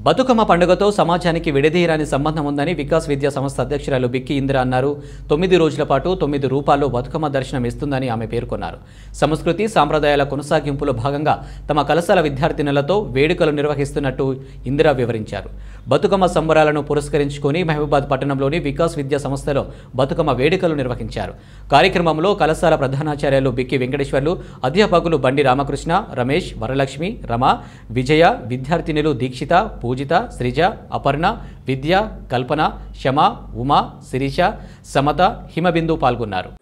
బతుకమ్మ పండుగతో సమాజానికి విడదీయరాని సంబంధం ఉందని వికాస్ విద్యా సంస్థ అధ్యక్షురాలు బిక్కి ఇందిర అన్నారు తొమ్మిది రోజుల పాటు తొమ్మిది రూపాల్లో బతుకమ్మ దర్శనం ఇస్తుందని ఆమె పేర్కొన్నారు సంస్కృతి సాంప్రదాయాల కొనసాగింపులో భాగంగా తమ కలశాల విద్యార్థినులతో వేడుకలు నిర్వహిస్తున్నట్టు ఇందిర వివరించారు బతుకమ్మ సంబరాలను పురస్కరించుకొని మహబూబాద్ పట్టణంలోని వికాస్ విద్యా సంస్థలో బతుకమ్మ వేడుకలు నిర్వహించారు కార్యక్రమంలో కలశాల ప్రధానాచార్యులు బిక్కి వెంకటేశ్వర్లు అధ్యాపకులు బండి రామకృష్ణ రమేష్ వరలక్ష్మి రమ విజయ విద్యార్థినులు దీక్షిత పూజిత శ్రీజ అపర్ణ విద్య కల్పన శమ ఉమా శిరీష సమత హిమబిందు పాల్గొన్నారు